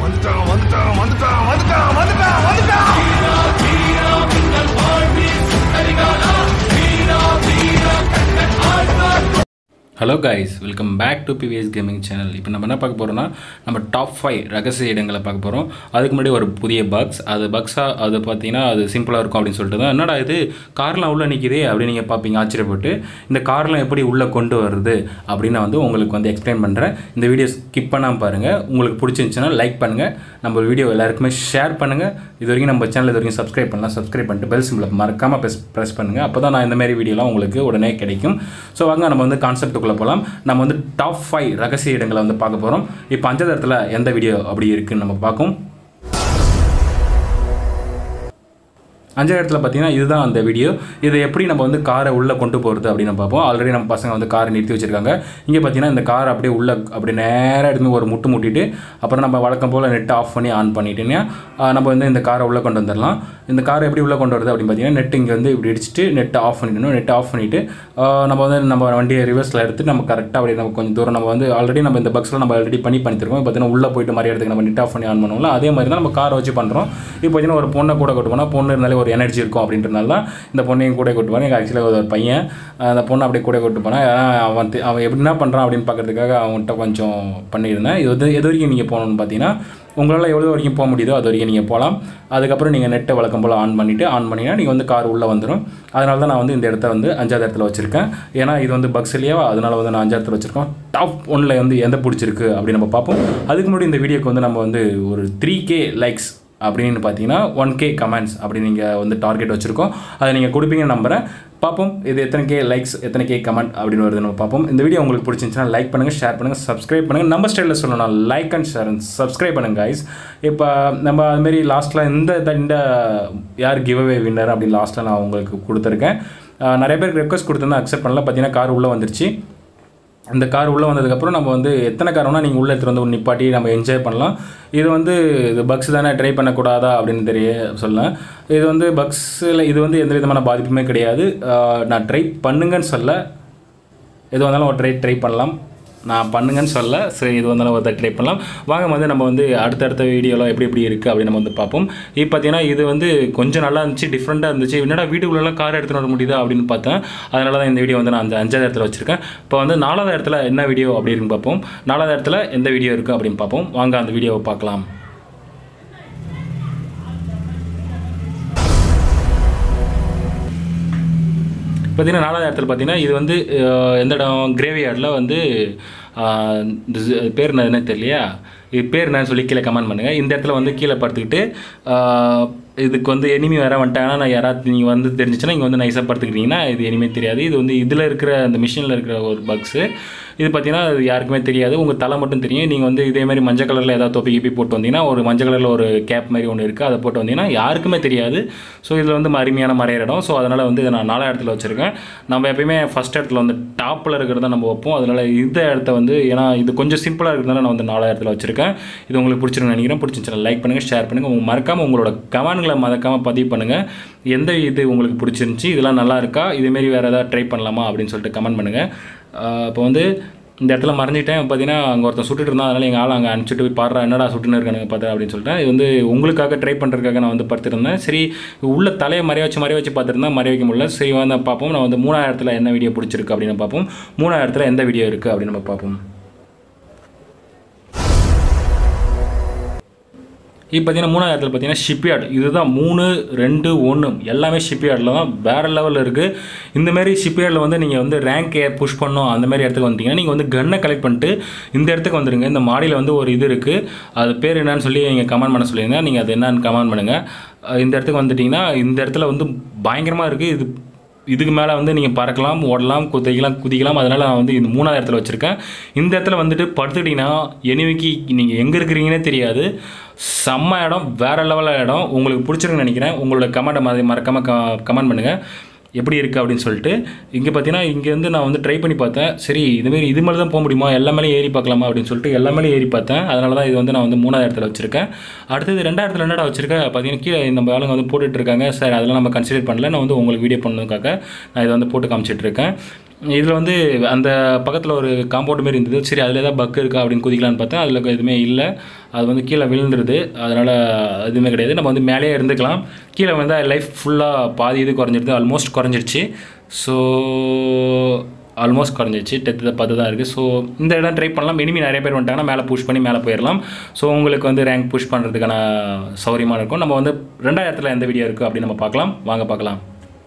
வந்துட்டான் வந்துட்டான் வந்துட்டான் வந்துட்டான் வந்துட்டான் வந்துட்டான் hello guys welcome back to PVS gaming channel இப்போ நம்ம என்ன பார்க்க போகிறோம்னா நம்ம டாப் ஃபைவ் ரகசிய இடங்களை பார்க்க போகிறோம் அதுக்கு முன்னாடி ஒரு புதிய பக்ஸ் அது பக்ஸாக அது பார்த்தீங்கன்னா அது சிம்பிளாக இருக்கும் அப்படின்னு சொல்லிட்டு தான் என்னடா இது கார்லாம் உள்ளே நிற்கிதே அப்படின்னு நீங்கள் பார்ப்பீங்க ஆச்சரியப்பட்டு இந்த கார்லாம் எப்படி உள்ளே கொண்டு வருது அப்படின்னு நான் வந்து உங்களுக்கு வந்து எக்ஸ்பிளைன் பண்ணுறேன் இந்த வீடியோ ஸ்கிப் பண்ணாமல் பாருங்கள் உங்களுக்கு பிடிச்சிருந்துச்சுன்னா லைக் பண்ணுங்கள் நம்ம வீடியோ எல்லாருக்குமே ஷேர் பண்ணுங்கள் இது வரைக்கும் நம்ம சேனல் இது வரைக்கும் சப்ஸ்கிரைப் பண்ணலாம் சப்ஸ்கிரைப் பண்ணிட்டு பெல் சிம்பிளை மறக்காமல் ப்ரெஸ் ப்ரெஸ் பண்ணுங்கள் அப்போ தான் நான் இந்த மாதிரி வீடியோலாம் உங்களுக்கு உடனே கிடைக்கும் ஸோ வாங்க நம்ம வந்து கான்செப்ட்டுக்குள்ளே போகலாம் நம்ம வந்து டாப் ஃபைவ் ரகசிய இடங்களை வந்து பார்க்க போகிறோம் இப்போ அஞ்சாவது இடத்துல எந்த வீடியோ அப்படி இருக்குன்னு நம்ம பார்க்கும் அஞ்சாவது இடத்துல பார்த்தீங்கன்னா இதுதான் அந்த வீடியோ இதை எப்படி நம்ம வந்து காரை உள்ளே கொண்டு போகிறது அப்படின்னு நம்ம பார்ப்போம் ஆல்ரெடி நம்ம பசங்க வந்து காரை நிறுத்தி வச்சிருக்காங்க இங்கே பார்த்தீங்கன்னா இந்த கார் அப்படியே உள்ளே அப்படி நேராக எடுத்து ஒரு முட்டு முட்டிட்டு அப்புறம் நம்ம வழக்கம் போல் நெட் ஆஃப் பண்ணி ஆன் பண்ணிட்டீங்கன்னா ஆஹ், நம்ம வந்து இந்த காரை உள்ளே கொண்டு வந்துடலாம் இந்த காரை எப்படி உள்ளே கொண்டு வருது அப்படின்னு பார்த்தீங்கன்னா நெட் இங்கே வந்து இப்படி இடிச்சிட்டு நெட் ஆஃப் பண்ணிடணும் நெட் ஆஃப் பண்ணிவிட்டு நம்ம வந்து நம்ம வண்டியை ரிவர்ஸில் எடுத்து நம்ம கரெக்டாக அப்படி நம்ம கொஞ்சம் தூரம் நம்ம வந்து ஆல்ரெடி நம்ம இந்த பக்ஸில் நம்ம ஆல்ரெடி பண்ணி பண்ணித்திருக்கோம் பார்த்தீங்கன்னா உள்ளே போயிட்டு மாதிரி இடத்துக்கு நம்ம நெட் ஆஃப் பண்ணி ஆன் பண்ணுவோம்ல அதே மாதிரி தான் நம்ம காரை வச்சு பண்ணுறோம் இப்போ பார்த்தீங்கன்னா ஒரு பொண்ணை கூட கொண்டு போனால் பொண்ணு இருந்தாலே ஒரு எனர்ஜி இருக்கும் அப்படின்றனால தான் இந்த பொண்ணையும் கூட கூட்டு போனேன் ஆக்சுவலாக ஒரு பையன் அஹ் அந்த பொண்ணை அப்படியே கூட கூட்டு போனேன் ஏன்னா அவன் தெ- அவன் எப்படி என்ன பண்ணுறான் அப்படின்னு பார்க்கறதுக்காக அவன்கிட்ட கொஞ்சம் பண்ணியிருந்தேன் இது வந்து எது வரைக்கும் நீங்கள் போகணும்னு பார்த்தீங்கன்னா உங்களால் எவ்வளோ வரைக்கும் போக முடியுதோ அது வரைக்கும் நீங்கள் போகலாம் அதுக்கப்புறம் நீங்கள் நெட்டை வழக்கம் போல் ஆன் பண்ணிவிட்டு ஆன் பண்ணிங்கன்னா நீங்கள் வந்து கார் உள்ளே வந்துடும் அதனால தான் நான் வந்து இந்த இடத்த வந்து அஞ்சாவது இடத்துல வச்சுருக்கேன் ஏன்னா இது வந்து பக்ஸ் இல்லையா அதனால வந்து நான் அஞ்சாவது இடத்துல வச்சுருக்கோம் டாப் ஒன்ல வந்து எந்த பிடிச்சிருக்கு அப்படின்னு நம்ம பார்ப்போம் அதுக்கு முன்னாடி இந்த வீடியோக்கு வந்து நம்ம வந்து ஒரு த்ரீ கே லைக்ஸ் அப்படின்னு பார்த்தீங்கன்னா ஒன் கே கமெண்ட்ஸ் அப்படி நீங்கள் வந்து டார்கெட் வச்சுருக்கோம் அதை நீங்கள் கொடுப்பீங்கன்னு நம்புகிறேன் பார்ப்போம் இது எத்தனை கே லைக்ஸ் எத்தனை கே கமெண்ட் அப்படின்னு வருது நம்ம பார்ப்போம் இந்த வீடியோ உங்களுக்கு பிடிச்சிருந்துச்சுன்னா லைக் பண்ணுங்கள் ஷேர் பண்ணுங்கள் சப்ஸ்கிரைப் பண்ணுங்கள் நம்ம ஸ்டைலில் சொல்லணும் like and share and subscribe பண்ணுங்க guys இப்போ நம்ம அதுமாரி லாஸ்ட்டில் இந்த இந்த- இந்த யார் கிவ் அவே வின்னர் அப்படின்னு லாஸ்ட்டில் நான் உங்களுக்கு கொடுத்துருக்கேன் அஹ் நிறைய பேருக்கு ரெக்வஸ்ட் கொடுத்துருந்தேன் அக்செப்ட் பண்ணல பார்த்தீங்கன்னா கார் உள்ளே வந்துருச்சு இந்த கார் உள்ளே வந்ததுக்கப்புறம் நம்ம வந்து எத்தனை கார் வேணால் நீங்கள் உள்ளே எடுத்துகிட்டு வந்து ஒரு நிப்பாட்டி நம்ம என்ஜாய் பண்ணலாம் இது வந்து இது பக்ஸ் தானே ட்ரை பண்ணக்கூடாதா அப்படின்னு தெரிய சொல்லலாம் இது வந்து பக்ஸில் இது வந்து எந்த விதமான பாதிப்புமே கிடையாது ஆஹ் நான் ட்ரை பண்ணுங்கன்னு சொல்ல எது வந்தாலும் ஒரு ட்ரை ட்ரை பண்ணலாம் நான் பண்ணுங்கன்னு சொல்ல சரி இது வந்தாலும் ஒரு ட்ரை பண்ணலாம் வாங்க வந்து நம்ம வந்து அடுத்தடுத்த வீடியோலாம் எப்படி எப்படி இருக்குது அப்படின்னு நம்ம வந்து பார்ப்போம் இப்போ பார்த்தீங்கன்னா இது வந்து கொஞ்சம் நல்லா இருந்துச்சு டிஃப்ரெண்ட்டாக இருந்துச்சு என்னடா வீட்டுக்குள்ளெல்லாம் கார் எடுத்துகிட்டு வர முடியுதா அப்படின்னு பார்த்தேன் அதனால தான் இந்த வீடியோ வந்து நான் அந்த அஞ்சாவது இடத்துல வச்சுருக்கேன் இப்போ வந்து நாலாவது இடத்துல என்ன வீடியோ அப்படின்னு பார்ப்போம் நாலாவது இடத்துல எந்த வீடியோ இருக்குது அப்படின்னு பார்ப்போம் வாங்க அந்த வீடியோவை பார்க்கலாம் பார்த்தீங்கன்னா நாலாவது இடத்துல பார்த்தீங்கன்னா இது வந்து அஹ், எந்த இடம் கிரேவியார்டில் வந்து அஹ், இந்த இது பேர் என்னதுன்னே தெரியலையா இது பேர் என்னன்னு சொல்லி கீழே கமெண்ட் பண்ணுங்கள் இந்த இடத்துல வந்து கீழே படுத்துக்கிட்டு அஹ், இதுக்கு வந்து எனிமி வர வந்துட்டாங்கன்னா நான் யாராவது நீங்கள் வந்து தெரிஞ்சிச்சுன்னா இங்கே வந்து நைஸாக படுத்துக்கிட்டீங்கன்னா இது எனிமே தெரியாது இது வந்து இதில் இருக்கிற அந்த மிஷினில் இருக்கிற ஒரு பக்ஸு இது பார்த்தீங்கன்னா அது யாருக்குமே தெரியாது உங்கள் தலை மட்டும் தெரியும் நீங்கள் வந்து இதே மாதிரி மஞ்சள் கலரில் ஏதாவது தொப்பி கிப்பி போட்டு வந்தீங்கன்னா ஒரு மஞ்சள் கலரில் ஒரு கேப் மாதிரி ஒன்று இருக்குது அதை போட்டு வந்தீங்கன்னா யாருக்குமே தெரியாது ஸோ இதில் வந்து அருமையான மறையிற இடம் ஸோ அதனால் வந்து இதை நான் நாலாம் இடத்துல வச்சுருக்கேன் நம்ம எப்பயுமே ஃபஸ்ட் இடத்துல வந்து டாப்பில் இருக்கிறத நம்ம வைப்போம் அதனால் இந்த இடத்த வந்து ஏன்னா இது கொஞ்சம் சிம்பிளாக இருக்கிறதுனால நான் வந்து நாலாம் இடத்துல வச்சுருக்கேன் இது உங்களுக்கு பிடிச்சிருக்குன்னு நினைக்கிறேன் பிடிச்சிருந்துச்சுன்னா லைக் பண்ணுங்கள் ஷேர் பண்ணுங்கள் உங்க மறக்காமல் உங்களோட கமெண்ட்களை மறக்காமல் பதிவு பண்ணுங்கள் எந்த இது உங்களுக்கு பிடிச்சிருந்துச்சி இதெல்லாம் நல்லா இருக்கா இதேமாரி வேறு ஏதாவது ட்ரை பண்ணலாமா அப்படின்னு சொல்லிட்டு கமெண்ட் பண்ணுங்கள் இப்போ வந்து இந்த இடத்துல மறைஞ்சிட்டேன் பார்த்தீங்கன்னா அங்கே ஒருத்தன் சுட்டுட்டு இருந்தான் அதனால் எங்கள் ஆள் அங்கே அனுப்பிச்சிட்டு போய் பாடுறா என்னடா சுட்டுன்னு இருக்கானுங்க பார்த்தா அப்படின்னு சொல்லிட்டு இது வந்து உங்களுக்காக ட்ரை பண்ணுறதுக்காக நான் வந்து படுத்திருந்தேன் சரி உள்ள தலையை மறைய வச்சு மறைய வச்சு பார்த்துருந்தேன் மறைய வைக்க முடியல சரி வந்து பார்ப்போம் நான் வந்து மூணாயிரத்தில் என்ன வீடியோ பிடிச்சிருக்கு அப்படின்னு பார்ப்போம் மூணாயிரத்தில் எந்த வீடியோ இருக்குது அப்படின்னு நம்ம பார்ப்போம் இப்போ பார்த்தீங்கன்னா மூணாயிரத்தில் பார்த்தீங்கன்னா ஷிப்யார்டு இதுதான் மூணு ரெண்டு ஒன்று எல்லாமே ஷிப்யார்டில் தான் வேறு லெவலில் இருக்குது இந்தமாரி ஷிப்யார்டில் வந்து நீங்கள் வந்து ரேங்க் புஷ் பண்ணோம் அந்த மாதிரி இடத்துக்கு வந்தீங்கன்னா நீங்கள் வந்து கன்னை கலெக்ட் பண்ணிட்டு இந்த இடத்துக்கு வந்துருங்க இந்த மாடியில் வந்து ஒரு இது இருக்குது அது பேர் என்னன்னு சொல்லி நீங்கள் கமெண்ட் பண்ண சொல்லியிருங்க நீங்கள் அது என்னன்னு கமெண்ட் பண்ணுங்கள் அஹ் இந்த இடத்துக்கு வந்துட்டிங்கன்னா இந்த இடத்துல வந்து பயங்கரமாக இருக்குது இது இதுக்கு மேலே வந்து நீங்கள் பறக்கலாம் ஓடலாம் குதிக்கலாம் குதிக்கலாம் அதனால் நான் வந்து இந்த மூணாவது இடத்துல வச்சுருக்கேன் இந்த இடத்துல வந்துட்டு படுத்துக்கிட்டிங்கன்னா எனிமிக்கு நீங்கள் எங்கே இருக்கிறீங்கன்னே தெரியாது செம்ம இடம் வேறு லெவலில் இடம் உங்களுக்கு பிடிச்சிருக்குன்னு நினைக்கிறேன் உங்களோட கமெண்ட்டை மாதிரி மறக்காமல் க கமெண்ட் பண்ணுங்கள் எப்படி இருக்குது அப்படின்னு சொல்லிட்டு இங்கே பார்த்தீங்கன்னா இங்கேருந்து நான் வந்து ட்ரை பண்ணி பார்த்தேன் சரி இதுமாரி இது மேலே தான் போக முடியுமா எல்லா மேலேயும் ஏறி பார்க்கலாமா அப்படின்னு சொல்லிட்டு எல்லா மேலேயும் ஏறி பார்த்தேன் அதனால தான் இது வந்து நான் வந்து மூணாவது இடத்துல வச்சிருக்கேன் அடுத்தது ரெண்டாயிரத்தில் என்னடா வச்சிருக்கேன் பார்த்தீங்கன்னா கீழே நம்ம ஆளுங்க வந்து போட்டுட்டு இருக்காங்க சார் அதெல்லாம் நம்ம கன்சிடர் பண்ணல நான் வந்து உங்களுக்கு வீடியோ பண்ணதுக்காக நான் இதை வந்து போட்டு காமிச்சிட்டு இருக்கேன் இதில் வந்து அந்த பக்கத்தில் ஒரு காம்பவுண்ட் மாரி இருந்தது சரி அதில் ஏதாவது பக் இருக்கா அப்படின்னு குதிக்கலான்னு பார்த்தா அதில் எதுவுமே இல்லை அது வந்து கீழே விழுந்துருது அதனால் எதுவுமே கிடையாது நம்ம வந்து மேலேயே இருந்துக்கலாம் கீழே வந்து லைஃப் ஃபுல்லாக பாதி இது குறைஞ்சிருது ஆல்மோஸ்ட் குறைஞ்சிருச்சு ஸோ ஆல்மோஸ்ட் குறைஞ்சிருச்சு டெத்து பத்து தான் இருக்குது ஸோ இந்த இடம் ட்ரை பண்ணலாம் இனிமே நிறைய பேர் வந்துட்டாங்கன்னா மேலே புஷ் பண்ணி மேலே போயிடலாம் ஸோ உங்களுக்கு வந்து ரேங்க் புஷ் பண்ணுறதுக்கான சௌரியமாக இருக்கும் நம்ம வந்து ரெண்டாயிரத்தில் எந்த வீடியோ இருக்குது அப்படின்னு நம்ம பார்க்கலாம் வாங்க பார்க்கலாம்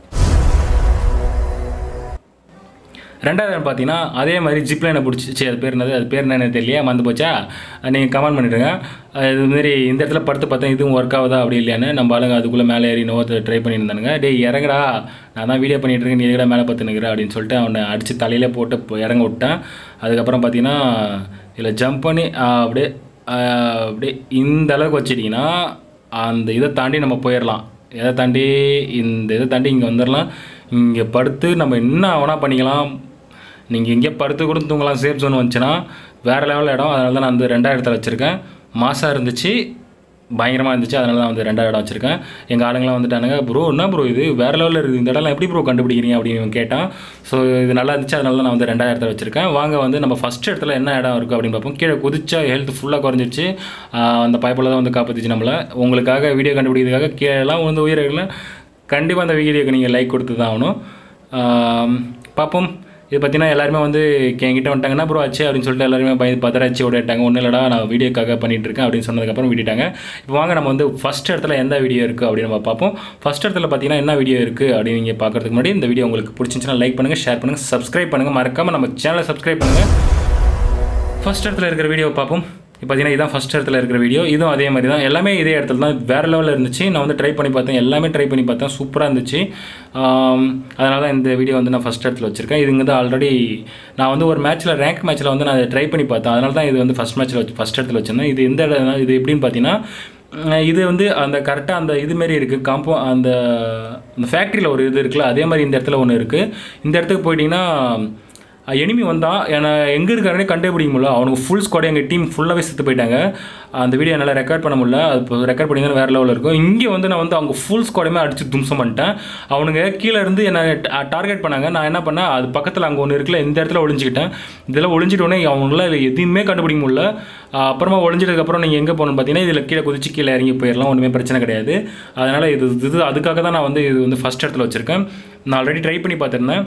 ரெண்டாவது பார்த்தீங்கன்னா அதே மாதிரி ஜிப்லைனை பிடிச்சிச்சு அது பேர் என்னது அது பேர் என்னன்னு தெரியலையா மறந்து போச்சா நீங்கள் கமெண்ட் பண்ணிவிடுங்க இதுமாரி இந்த இடத்துல படுத்து பார்த்தா இதுவும் ஒர்க் ஆகுதா அப்படி இல்லையான்னு நம்ம ஆளுங்க அதுக்குள்ளே மேலே ஏறி நோத்தை ட்ரை பண்ணியிருந்தானுங்க டேய் இறங்குடா நான் தான் வீடியோ பண்ணிட்டு இருக்கேன் நீ எதுக்கடா மேலே பார்த்து நிற்கிற அப்படின்னு சொல்லிட்டு அவனை அடித்து தலையிலே போட்டு போ- இறங்க விட்டேன் அதுக்கப்புறம் பார்த்தீங்கன்னா இதில் ஜம்ப் பண்ணி ஆ, அப்படியே ஆ, அப்படியே இந்த அளவுக்கு வச்சிட்டிங்கன்னா அந்த இதை தாண்டி நம்ம போயிடலாம் எதை தாண்டி இந்த இதை தாண்டி இங்கே வந்துடலாம் இங்கே படுத்து நம்ம என்ன வேணால் பண்ணிக்கலாம் நீங்கள் எங்கேயே படுத்து கூட தூங்கலாம் சேஃப் ஜோன் வந்துச்சுன்னா வேறு லெவலில் இடம் அதனால தான் நான் வந்து ரெண்டாயிரத்தில் வச்சுருக்கேன் மாசாக இருந்துச்சு பயங்கரமாக இருந்துச்சு அதனால தான் வந்து ரெண்டாயிரம் இடம் வச்சுருக்கேன் எங்கள் ஆளுங்களாம் வந்துட்டானுங்க ப்ரோ என்ன ப்ரோ இது வேறு லெவலில் இருக்குது இந்த இடம்லாம் எப்படி ப்ரோ கண்டுபிடிக்கிறீங்க அப்படின்னு இவன் கேட்டான் ஸோ இது நல்லா இருந்துச்சு அதனால தான் நான் வந்து ரெண்டாயிரத்தில் வச்சுருக்கேன் வாங்க வந்து நம்ம ஃபஸ்ட் இடத்துல என்ன இடம் இருக்குது அப்படின்னு பார்ப்போம் கீழே குதிச்சா ஹெல்த் ஃபுல்லாக குறைஞ்சிருச்சு ஆஹ் அந்த பைப்பில் தான் வந்து காப்பாற்றிச்சு நம்மளை உங்களுக்காக வீடியோ கண்டுபிடிக்கிறதுக்காக கீழெல்லாம் வந்து உயிரிழக்கல கண்டிப்பாக அந்த வீடியோக்கு நீங்கள் லைக் கொடுத்து தான் ஆகணும் ஆம், பார்ப்போம் இது பார்த்தீங்கன்னா எல்லாருமே வந்து என்கிட்ட வந்துட்டாங்கன்னா ப்ரோ ஆச்சு அப்படின்னு சொல்லிட்டு எல்லாருமே பயந்து பதறாச்சு ஓடிட்டாங்க ஒன்றும் இல்லடா நான் வீடியோக்காக பண்ணிட்டு இருக்கேன் அப்படின்னு சொன்னதுக்கப்புறம் விட்டுட்டாங்க இப்போ வாங்க நம்ம வந்து ஃபஸ்ட் இடத்துல எந்த வீடியோ இருக்குது அப்படின்னு நம்ம பார்ப்போம் ஃபஸ்ட் இடத்துல பார்த்தீங்கன்னா என்ன வீடியோ இருக்குது அப்படின்னு நீங்கள் பார்க்கறதுக்கு முன்னாடி இந்த வீடியோ உங்களுக்கு பிடிச்சிருந்துச்சுன்னா லைக் பண்ணுங்கள் ஷேர் பண்ணுங்கள் சப்ஸ்கிரைப் பண்ணுங்கள் மறக்காமல் நம்ம சேனலை சப்ஸ்கிரைப் பண்ணுங்கள் ஃபர்ஸ்ட் இடத்துல இருக்கிற வீடியோ பார்ப்போம் இப்போ பார்த்தீங்கன்னா இதான் ஃபர்ஸ்ட் இடத்துல இருக்கிற வீடியோ இதுவும் அதே மாதிரி தான் எல்லாமே இதே இடத்துல தான் வேறு லெவலில் இருந்துச்சு நான் வந்து ட்ரை பண்ணி பார்த்தேன் எல்லாமே ட்ரை பண்ணி பார்த்தேன் சூப்பராக இருந்துச்சு அதனால தான் இந்த வீடியோ வந்து நான் ஃபஸ்ட் இடத்துல வச்சுருக்கேன் இதுங்க தான் ஆல்ரெடி நான் வந்து ஒரு மேட்ச்சில் ரேங்க் மேட்ச்சில் வந்து நான் ட்ரை பண்ணி பார்த்தேன் அதனால தான் இது வந்து ஃபஸ்ட் மேட்ச்சில் வச்சு ஃபஸ்ட் இடத்துல வச்சுருந்தேன் இது எந்த இடம் இது எப்படின்னு பார்த்தீங்கன்னா உம், இது வந்து அந்த கரெக்டாக அந்த இது மாரி இருக்குது காம்போ அந்த அந்த ஃபேக்ட்ரியில் ஒரு இது இருக்குல்ல அதே மாதிரி இந்த இடத்துல ஒன்று இருக்குது இந்த இடத்துக்கு போயிட்டீங்கன்னா எனிமி வந்தான் என்னை எங்கே இருக்காருனே கண்டுபிடிக்க முடியல அவனுக்கு ஃபுல் ஸ்குவாட் எங்கள் டீம் ஃபுல்லாகவே செத்து போயிட்டாங்க அந்த வீடியோ என்னால் ரெக்கார்ட் பண்ண முடியல அது இப்போ ரெக்கார்ட் பண்ணி தான் வேறு லெவலில் இருக்கும் இங்கே வந்து நான் வந்து அவங்க ஃபுல் ஸ்குவாடையுமே அடிச்சு தும்சம் பண்ணிட்டேன் அவனுங்க கீழே இருந்து என்னை டார்கெட் பண்ணாங்க நான் என்ன பண்ணேன் அது பக்கத்தில் அங்கே ஒன்று இருக்குல்ல இந்த இடத்துல ஒளிஞ்சிக்கிட்டேன் இதில் ஒளிஞ்சிட்டோன்னே அவங்களால இதில் எதுவுமே கண்டுபிடிக்க முடியல ஆஹ் அப்புறமா ஒளிஞ்சதுக்கப்புறம் நீங்கள் எங்கே போகணும்னு பார்த்தீங்கன்னா இதில் கீழே குதிச்சு கீழே இறங்கி போயிடலாம் ஒன்றுமே பிரச்சனை கிடையாது அதனால் இது இது அதுக்காக தான் நான் வந்து இது வந்து ஃபஸ்ட் இடத்துல வச்சுருக்கேன் நான் ஆல்ரெடி ட்ரை பண்ணி பார்த்துருந்தேன்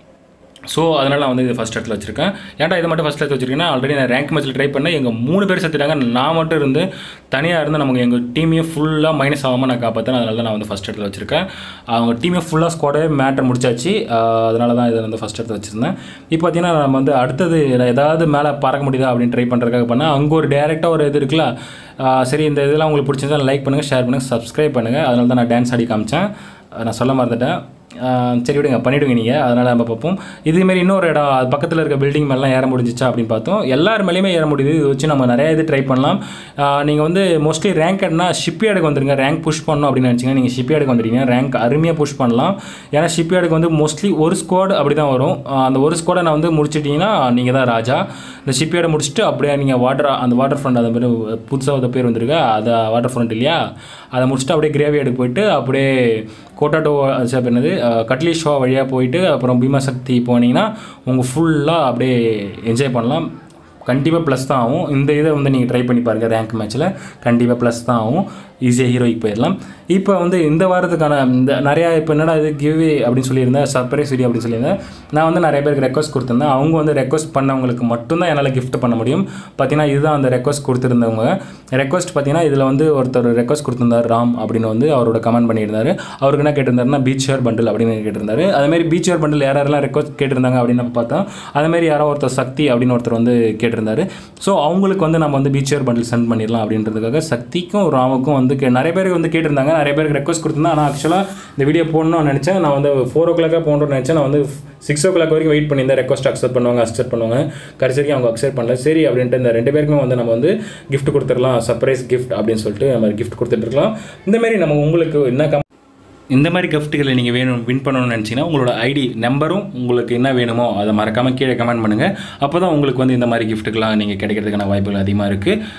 ஸோ அதனால் நான் வந்து இது ஃபஸ்ட் இடத்துல வச்சிருக்கேன் ஏன்டா இது மட்டும் ஃபஸ்ட் இடத்துல வச்சிருக்கேன்னா ஆல்ரெடி நான் ரேங்க் மேட்ச்சில் ட்ரை பண்ணேன் எங்கள் மூணு பேர் செத்துட்டாங்க நான் மட்டும் இருந்து தனியாக இருந்து நமக்கு எங்கள் டீமையும் ஃபுல்லாக மைனஸ் ஆகாமல் நான் காப்பாற்றேன் அதனால தான் நான் வந்து ஃபஸ்ட் இடத்துல வச்சிருக்கேன் அவங்க டீமே ஃபுல்லாக ஸ்குவாடே மேட்டர் முடிச்சாச்சு ஆஹ் அதனால தான் இதை வந்து ஃபஸ்ட் இடத்துல வச்சிருந்தேன் இப்போ பார்த்தீங்கன்னா நம்ம வந்து அடுத்தது ஏதாவது மேலே பறக்க முடியுதா அப்படின்னு ட்ரை பண்ணுறதுக்காக பண்ணேன் அங்கே ஒரு டேரெக்டாக ஒரு இது இருக்குல்ல ஆஹ் சரி இந்த இதெல்லாம் உங்களுக்கு பிடிச்சிருந்தா லைக் பண்ணுங்கள் ஷேர் பண்ணுங்கள் சப்ஸ்கிரைப் பண்ணுங்கள் அதனால தான் நான் டான்ஸ் ஆடி காமிச்சேன் அஹ் நான் சொல்ல மறந்துட்டேன் ஆஹ் சரி விடுங்க பண்ணிவிடுங்க நீங்கள் அதனால் நம்ம பார்ப்போம் இதேமாரி இன்னொரு இடம் அது பக்கத்தில் இருக்க பில்டிங் மேலாம் ஏற முடிஞ்சிச்சா அப்படின்னு பார்த்தோம் எல்லார் மேலேயுமே ஏற முடியுது இது வச்சு நம்ம நிறைய இது ட்ரை பண்ணலாம் நீங்கள் வந்து மோஸ்ட்லி ரேங்க் எட்னா ஷிப்யார்டுக்கு வந்துருங்க ரேங்க் புஷ் பண்ணணும் அப்படின்னு நினச்சிங்க நீங்கள் ஷிப்யார்டுக்கு வந்துட்டீங்க ரேங்க் அருமையாக புஷ் பண்ணலாம் ஏன்னா ஷிப்யார்டுக்கு வந்து மோஸ்ட்லி ஒரு ஸ்குவாட் அப்படி தான் வரும் ஆஹ் அந்த ஒரு ஸ்குவாடை நான் வந்து முடிச்சிட்டிங்கன்னா நீங்கள் தான் ராஜா இந்த ஷிப்யார்டை முடிச்சுட்டு அப்படியே நீங்கள் வாட்டர் அந்த வாட்டர் ஃப்ரண்ட் அது மாதிரி புதுசாக ஒரு பேர் வந்திருக்கு அது வாட்டர் ஃப்ரண்ட் இல்லையா அதை முடிச்சுட்டு அப்படியே கிரேவியார்டுக்கு போயிட்டு அப்படியே கோட்டாட்டோ சார் என்னது அஹ், கட்லீஸ்வா வழியாக போயிட்டு அப்புறம் பீமாசக்தி போனீங்கன்னா உங்கள் ஃபுல்லாக அப்படியே என்ஜாய் பண்ணலாம் கண்டிப்பாக ப்ளஸ் தான் ஆகும் இந்த இதை வந்து நீங்கள் ட்ரை பண்ணி பாருங்கள் ரேங்க் மேட்ச்சில் கண்டிப்பாக ப்ளஸ் தான் ஆகும் ஈஸியாக ஹீரோய்க்கு போயிடலாம் இப்போ வந்து இந்த வாரத்துக்கான இந்த நிறையா இப்போ என்னடா இது கிவ்வே அப்படின்னு சொல்லியிருந்தேன் சர்ப்ரைஸ் வீடியோ அப்படின்னு சொல்லியிருந்தேன் நான் வந்து நிறைய பேருக்கு ரெக்வஸ்ட் கொடுத்துருந்தேன் அவங்க வந்து ரெக்வஸ்ட் பண்ணவங்களுக்கு மட்டும்தான் என்னால் gift பண்ண முடியும் பார்த்தீங்கன்னா இதுதான் அந்த ரெக்வஸ்ட் கொடுத்துருந்தவங்க ரெக்வஸ்ட் பார்த்தீங்கன்னா இதில் வந்து ஒருத்தர் ரெக்வஸ்ட் கொடுத்துருந்தார் ராம் அப்படின்னு வந்து அவரோட கமெண்ட் பண்ணியிருந்தாரு அவருக்கு என்ன கேட்டிருந்தாருன்னா பீச் ஷேர் பண்டில் அப்படின்னு கேட்டிருந்தாரு அதேமாதிரி பீச் ஷேர் பண்டில் யார் யாரெல்லாம் ரெக்வஸ்ட் கேட்டிருந்தாங்க அப்படின்னு நம்ம பார்த்தோம் அதேமாதிரி யாரோ ஒருத்தர் சக்தி அப்படின்னு ஒருத்தர் வந்து கேட்டிருந்தாரு ஸோ அவங்களுக்கு வந்து நம்ம வந்து பீச் ஷேர் பண்டில் சென்ட் பண்ணிடலாம் அப்படின்றதுக்காக சக்திக்கும் ராமுக்கும் வந்து கே நிறைய பேருக்கு வந்து கேட்டிருந்தாங்க நிறைய பேருக்கு ரெக்வஸ்ட் கொடுத்துருந்தேன் ஆனால் ஆக்சுவலாக இந்த வீடியோ போடணும்னு நினச்சேன் நான் வந்து ஃபோர் ஓ கிளாக்காக போகணும்னு நினச்சேன் நான் வந்து சிக்ஸ் ஓ கிளாக் வரைக்கும் வெயிட் பண்ணியிருந்தேன் ரெக்வஸ்ட் அக்செப்ட் பண்ணுவாங்க அக்செப்ட் பண்ணுவாங்க கடைசி வரைக்கும் அவங்க அக்செப்ட் பண்ணல சரி அப்படின்ட்டு இந்த ரெண்டு பேருக்குமே வந்து நம்ம வந்து gift கொடுத்துடலாம் சர்ப்ரைஸ் gift அப்படின்னு சொல்லிட்டு நம்ம gift கொடுத்துட்ருக்கலாம் இந்தமாரி நம்ம உங்களுக்கு என்ன கம் இந்த மாதிரி கிஃப்ட்டுகளை நீங்கள் வேணும் வின் பண்ணணும்னு நினச்சிங்கன்னா உங்களோட ஐடி நம்பரும் உங்களுக்கு என்ன வேணுமோ அதை மறக்காமல் கீழே கமெண்ட் பண்ணுங்கள் அப்போ தான் உங்களுக்கு வந்து இந்த மாதிரி கிஃப்ட்டுக்கெலாம் நீங்கள் கிடைக்கிறதுக்கான வாய்ப்புகள் அதிகமாக இருக்குது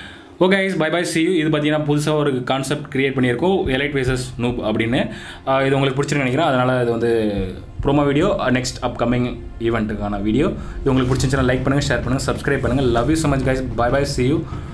okay guys bye bye see இது பார்த்தீங்கன்னா புதுசாக ஒரு கான்செப்ட் கிரியேட் பண்ணியிருக்கோம் எலைட் வேசஸ் நூப் அப்படின்னு ஆஹ் இது உங்களுக்கு பிடிச்சிருக்கு நினைக்கிறேன் அதனால் இது வந்து ப்ரோமோ வீடியோ நெக்ஸ்ட் அப்கமிங் ஈவெண்ட்டுக்கான வீடியோ இது உங்களுக்கு பிடிச்சிருந்துச்சுன்னா லைக் பண்ணுங்கள் ஷேர் பண்ணுங்கள் சப்ஸ்கிரைப் பண்ணுங்கள் love you so much guys bye bye see you